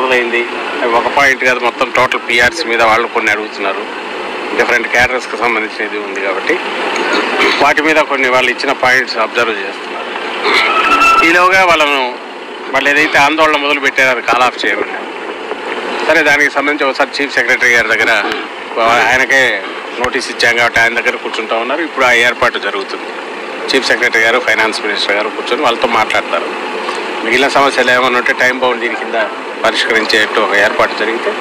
మొదలైంది అవి ఒక పాయింట్ కాదు మొత్తం టోటల్ పిఆర్సీ మీద వాళ్ళు కొన్ని అడుగుతున్నారు డిఫరెంట్ క్యాటర్స్కి సంబంధించినది ఉంది కాబట్టి వాటి మీద కొన్ని వాళ్ళు ఇచ్చిన పాయింట్స్ అబ్జర్వ్ చేస్తున్నారు ఈలోగా వాళ్ళను వాళ్ళు ఏదైతే ఆందోళన మొదలు పెట్టారో అది కాల్ ఆఫ్ చేయమని సరే దానికి సంబంధించి ఒకసారి చీఫ్ సెక్రటరీ గారి దగ్గర ఆయనకే నోటీస్ ఇచ్చాం కాబట్టి ఆయన దగ్గర కూర్చుంటా ఉన్నారు ఇప్పుడు ఆ ఏర్పాటు జరుగుతుంది చీఫ్ సెక్రటరీ గారు ఫైనాన్స్ మినిస్టర్ గారు కూర్చొని వాళ్ళతో మాట్లాడతారు మిగిలిన సమస్యలు ఏమన్నా ఉంటే టైం బౌండ్ దీని కింద పరిష్కరించేట్టు ఒక ఏర్పాటు జరిగితే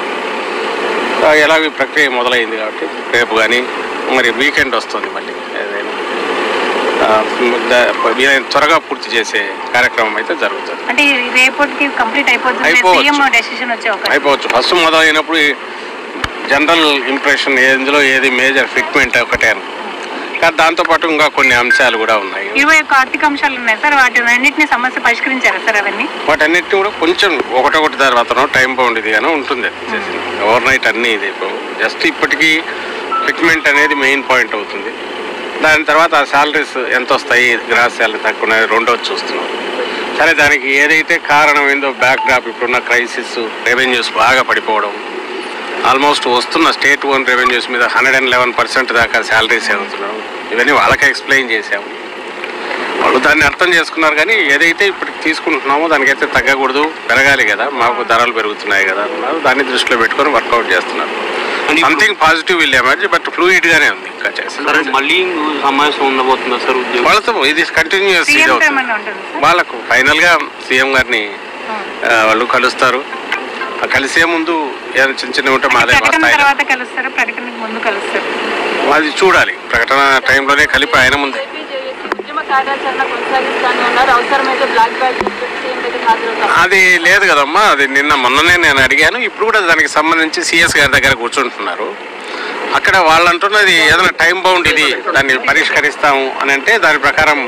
ఆ, ఎలాగో ఈ ప్రక్రియ మొదలైంది కాబట్టి రేపు కానీ మరి వీకెండ్ వస్తుంది మళ్ళీ ఏదైనా ఆ, ద- వీలైన త్వరగా పూర్తి చేసే కార్యక్రమం అయితే జరుగుతుంది అంటే ఈ రేపటికి కంప్లీట్ అయిపోతుంది అయిపోవచ్చు. సీఎం డెసిషన్ వచ్చే అవకాశం అయిపోవచ్చు ఫస్ట్ మొదలైనప్పుడు ఈ జనరల్ ఇంప్రెషన్ ఎందులో ఏది మేజర్ ఫిట్మెంట్ ఒకటే అని కానీ దాంతోపాటు ఇంకా కొన్ని అంశాలు కూడా ఉన్నాయి ఇరవై ఒక్క ఆర్థిక అంశాలు ఉన్నాయి సార్ వాటి అన్నింటినీ సమస్య పరిష్కరించారా సార్ అవన్నీ వాటన్నిటిని కూడా కొంచెం ఒకటొకటి తర్వాత టైం బౌండ్ ఇది గాను ఉంటుంది ఓవర్ నైట్ అన్నీ ఇది జస్ట్ ఇప్పటికీ ఫిట్మెంట్ అనేది మెయిన్ పాయింట్ అవుతుంది దాని తర్వాత ఆ శాలరీస్ ఎంత వస్తాయి గ్రాస్ శాలరీ తక్కువ ఉన్నాయి రెండో చూస్తున్నాం సరే దానికి ఏదైతే కారణం ఏందో బ్యాక్ డ్రాప్ ఇప్పుడున్న క్రైసిస్ రెవెన్యూస్ బాగా పడిపోవడం ఆల్మోస్ట్ వస్తున్న స్టేట్ ఓన్ రెవెన్యూస్ మీద హండ్రెడ్ అండ్ లెవెన్ పర్సెంట్ దాకా శాలరీస్ అవుతున్నాం ఇవన్నీ వాళ్ళకే ఎక్స్ప్లెయిన్ చేసాము వాళ్ళు దాన్ని అర్థం చేసుకున్నారు కానీ ఏదైతే ఇప్పుడు తీసుకుంటున్నామో దానికైతే తగ్గకూడదు పెరగాలి కదా మాకు ధరలు పెరుగుతున్నాయి కదా అన్నారు దాన్ని దృష్టిలో పెట్టుకొని వర్కౌట్ చేస్తున్నారు అంటే something positive will emerge but fluid గానే ఉంది ఇంకా చేసి సరే మళ్ళీ సమావేశం ఉండబోతుందా సార్ ఉద్యోగం వాళ్ళతో ఇది కంటిన్యూస్ ఇది సీఎం అవుతుంది ఏమన్నా ఉంటుంది సార్ వాళ్ళకు ఫైనల్ గా సీఎం గారిని ఆ, వాళ్ళు కలుస్తారు ఆ కలిసే ముందు ఏదైనా చిన్న చిన్న ఉంటే మాదే ప్రకటన వస్తాయి తర్వాత కలుస్తారా ప్రకటనకు ముందు కలుస్తారు అది చూడాలి ప్రకటన టైంలోనే కలిపి ఆయన ముందు ఏపీజేఏసీ ఉద్యమ కార్యాచరణ కొనసాగిస్తాను అన్నారు అవసరమైతే బ్లాక్ బ్యాగ్ సీఎం దగ్గర హాజరవుతారు అది లేదు కదమ్మా అది నిన్న మొన్ననే నేను అడిగాను ఇప్పుడు కూడా దానికి సంబంధించి సిఎస్ గారి దగ్గర కూర్చుంటున్నారు అక్కడ వాళ్ళు అంటున్నది ఏదైనా టైం బౌండ్ ఇది దాన్ని పరిష్కరిస్తాము అని అంటే దాని ప్రకారం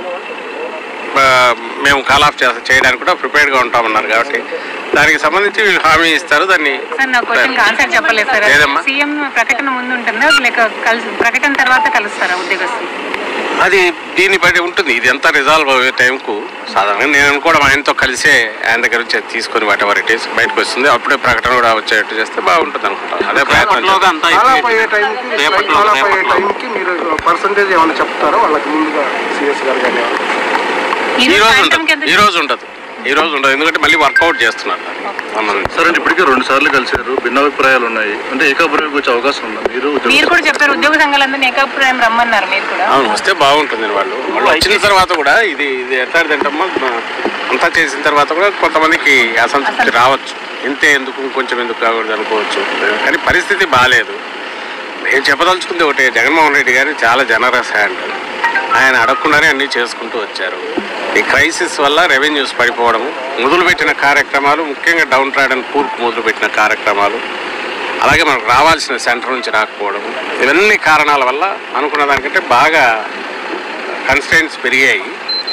ఆ, మేము కాల్ ఆఫ్ చేస్తా చేయడానికి కూడా ప్రిపేర్డ్గా ఉంటామన్నారు కాబట్టి దానికి సంబంధించి వీళ్ళు హామీ ఇస్తారు దాన్ని సార్ నా క్వశ్చన్ ఆన్సర్ చెప్పలేదు సార్ లేదమ్మా. సీఎం ప్రకటన ముందు ఉంటుందా లేక కలిసి ప్రకటన తర్వాత కలుస్తారా ఉద్యోగస్తులు అది దీన్ని బట్టి ఉంటుంది ఇది ఎంత రిజాల్వ్ అయ్యే టైంకు సాధారణంగా నేను అనుకోవడం ఆయనతో కలిసే ఆయన దగ్గర నుంచి తీసుకొని వాటి వారి టేస్ట్ బయటకు వస్తుంది అప్పుడే ప్రకటన కూడా వచ్చేట్టు చేస్తే బాగుంటుంది అనుకుంటాను అదే ప్రయత్నం రేపట్లోగా అంతా కాలాప్ అయ్యే అయిపోయింది. టైంకి రేపట్లో కాలాప్ అయ్యే రేపట్లో టైంకి మీరు పర్సంటేజ్ ఏమైనా చెప్తారో వాళ్ళకి ముందుగా సిఎస్ గారు కానీ ఈ ఈరోజు రోజు సాయంత్రంకి ఉండదు ఎంత ఈ రోజు ఉండదు ఈ రోజు ఉండదు ఎందుకంటే మళ్ళీ వర్కౌట్ చేస్తున్నారు సంబంధించి సరే అంటే ఇప్పటికే రెండు సార్లు కలిశారు భిన్నాభిప్రాయాలు ఉన్నాయి అంటే ఏకాభిప్రాయం వచ్చే అవకాశం ఉందా మీరు ఉద్యోగ మీరు కూడా చెప్పారు ఉద్యోగ సంఘాలందరినీ ఏకాభిప్రాయం రమ్మన్నారు మీరు కూడా అవును వస్తే బాగుంటుంది వాళ్ళు వాళ్ళు వచ్చిన తర్వాత కూడా ఇది ఇది ఎట్లాంటిదంటమ్మా అంతా చేసిన తర్వాత కూడా కొంతమందికి అసంతృప్తి రావచ్చు ఇంతే ఎందుకు కొంచెం ఎందుకు కాకూడదు అనుకోవచ్చు కానీ పరిస్థితి బాగాలేదు నేను చెప్పదలుచుకుంది ఒకటి జగన్మోహన్ రెడ్డి గారు చాలా జనరస్ హ్యాండ్ ఆయన అడగకుండానే అన్నీ చేసుకుంటూ వచ్చారు ఈ క్రైసిస్ వల్ల రెవెన్యూస్ పడిపోవడము మొదలుపెట్టిన కార్యక్రమాలు ముఖ్యంగా డౌన్ ట్రాడ్ అండ్ పూర్కు మొదలుపెట్టిన కార్యక్రమాలు అలాగే మనకు రావాల్సిన సెంటర్ నుంచి రాకపోవడం ఇవన్నీ కారణాల వల్ల అనుకున్న దానికంటే బాగా కన్స్టెంట్స్ పెరిగాయి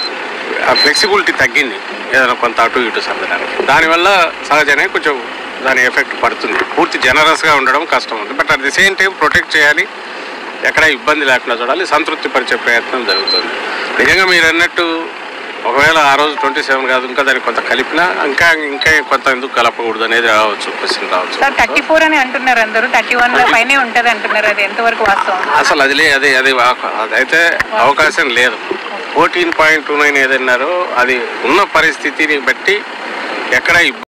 ఆ ఫ్లెక్సిబిలిటీ తగ్గింది ఏదైనా కొంత అటు ఇటు సర్దడానికి దానివల్ల సహజంగా కొంచెం దాని ఎఫెక్ట్ పడుతుంది పూర్తి జనరస్గా ఉండడం కష్టం ఉంది but at the same time protect చేయాలి ఎక్కడ ఇబ్బంది లేకుండా చూడాలి సంతృప్తి పరిచే ప్రయత్నం జరుగుతుంది నిజంగా మీరు అన్నట్టు ఒకవేళ ఆ రోజు ట్వంటీ సెవెన్ కాదు ఇంకా దానికి కొంత కలిపినా ఇంకా ఇంకా కొంత ఎందుకు కలపకూడదు అనేది రావచ్చు క్వశ్చన్ రావచ్చు సార్ థర్టీ ఫోర్ అని అంటున్నారు అందరూ థర్టీ వన్ పైనే ఉంటది అంటున్నారు అది ఎంతవరకు వాస్తవం అసలు అది లే అది అది వా- అదైతే అవకాశం లేదు ఫోర్టీన్ పాయింట్ టూ నైన్ ఏదన్నారో అది ఉన్న పరిస్థితిని బట్టి ఎక్కడ ఇబ్బంది